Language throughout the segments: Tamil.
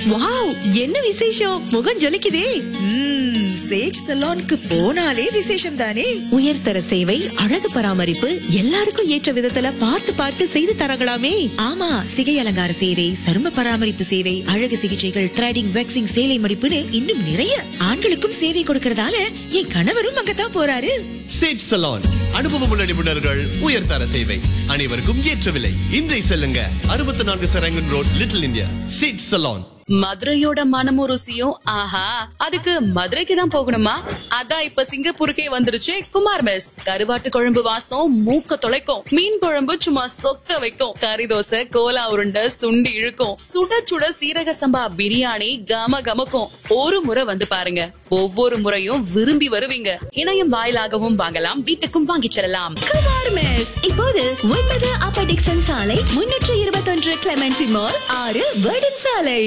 வாவ் என்ன விசேஷம் முகம் ஜொலிக்குதே ம்ம், சேஜ் சலோனுக்கு போனாலே விசேஷம் தானே உயர்தர சேவை அழகு பராமரிப்பு எல்லாருக்கும் ஏற்ற விதத்துல பார்த்து பார்த்து செய்து தரங்களாமே ஆமா சிகை அலங்கார சேவை சரும பராமரிப்பு சேவை அழகு சிகிச்சைகள் த்ரெடிங் வேக்சிங் சேலை மடிப்புன்னு இன்னும் நிறைய ஆண்களுக்கும் சேவை கொடுக்கறதால என் கணவரும் அங்கதான் போறாரு சேட் சலான் அனுபவமுள்ள நிபுணர்கள் உயர்தர சேவை அனைவருக்கும் ஏற்ற விலை இன்றை செல்லுங்க அறுபத்தி நான்கு சரங்கன் ரோட் லிட்டில் இந்தியா சேட் சலான் மதுரையோட மனமும் ருசியும் ஆஹா அதுக்கு மதுரைக்கு தான் போகணுமா அதான் இப்ப சிங்கப்பூருக்கே வந்துருச்சு குமார் மெஸ் கருவாட்டு குழம்பு வாசம் மூக்க தொலைக்கும் மீன் குழம்பு சும்மா சொக்க வைக்கும் கறி தோசை கோலா உருண்டை சுண்டி இழுக்கும் சுட சுட சீரக சம்பா பிரியாணி கம கமக்கும் ஒரு முறை வந்து பாருங்க ஒவ்வொரு முறையும் விரும்பி வருவீங்க இணையம் வாயிலாகவும் வாங்கலாம் வீட்டுக்கும் வாங்கிச் செல்லலாம் குமார் மெஸ் இப்போது ஒன்பது அப்பர் டிக்சன் சாலை முன்னூற்று இருபத்தொன்று கிளமெண்டி மால் ஆறு வேர்டன் சாலை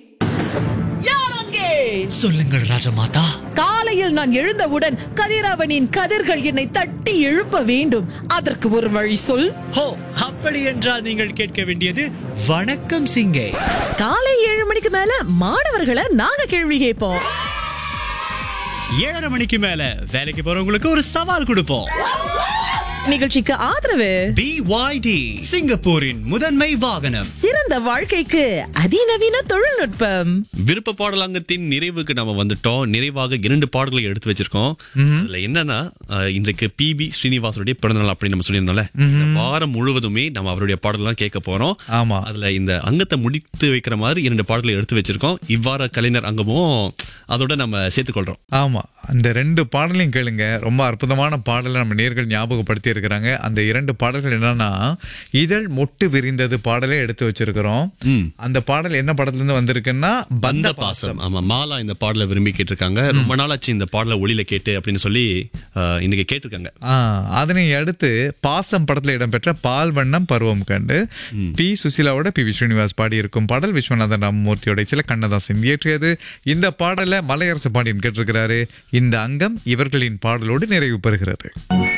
சொல்லுங்கள் ராஜமாதா காலையில் நான் எழுந்தவுடன் கதிரவனின் கதிர்கள் என்னை தட்டி எழுப்ப வேண்டும் அதற்கு ஒரு வழி சொல் ஹோ அப்படி என்றால் நீங்கள் கேட்க வேண்டியது வணக்கம் சிங்கே காலை ஏழு மணிக்கு மேல மாணவர்களை நாங்க கேள்வி கேட்போம் ஏழரை மணிக்கு மேல வேலைக்கு போறவங்களுக்கு ஒரு சவால் கொடுப்போம் நிகழ்ச்சிக்கு ஆதரவு பிஒய்டி சிங்கப்பூரின் முதன்மை வாகனம் சிறந்த வாழ்க்கைக்கு அதிநவீன தொழில்நுட்பம் விருப்ப பாடலாங்கத்தின் நிறைவுக்கு நம்ம வந்துட்டோம் நிறைவாக இரண்டு பாடல்களை எடுத்து வச்சிருக்கோம் அதுல என்னன்னா அஹ், இன்றைக்கு பிபி ஸ்ரீனிவாசனுடைய பிறந்தநாள் அப்படின்னு நம்ம சொல்லியிருந்தோம்ல இந்த வாரம் முழுவதுமே நம்ம அவருடைய பாடலாம் கேட்க போறோம் ஆமா. அதுல இந்த அங்கத்தை முடித்து வைக்கிற மாதிரி இரண்டு பாடல்களை எடுத்து வச்சிருக்கோம் இவ்வாறு கலைஞர் அங்கமும் அதோட நம்ம சேர்த்துக்கொள்றோம் ஆமா அந்த ரெண்டு பாடலையும் கேளுங்க ரொம்ப அற்புதமான பாடலை நம்ம நேர்கள் ஞாபகப்படுத்தி இருக்கிறாங்க அந்த இரண்டு பாடல்கள் என்னன்னா இதழ் மொட்டு விரிந்தது பாடலே எடுத்து வச்சிருக்கிறோம் ம். அந்த பாடல் என்ன படத்துல இருந்து வந்திருக்குன்னா பந்த பாசம் ஆமா மாலா இந்த பாடலை விரும்பி கேட்டிருக்காங்க ரொம்ப நாளாச்சு இந்த பாடலை ஒளியில கேட்டு அப்படின்னு சொல்லி அஹ், இன்னைக்கு கேட்டிருக்காங்க ஆ, அதனை அடுத்து பாசம் படத்துல இடம்பெற்ற பால் வண்ணம் பருவம் கண்டு பி சுசிலாவோட பி விஸ்வநிவாஸ் பாடியிருக்கும் பாடல் விஸ்வநாதன் ராமமூர்த்தியோட சில கண்ணதாசன் இயற்றியது இந்த பாடலை மலையரசு பாண்டியன் கேட்டிருக்கிறாரு இந்த அங்கம் இவர்களின் பாடலோடு நிறைவு பெறுகிறது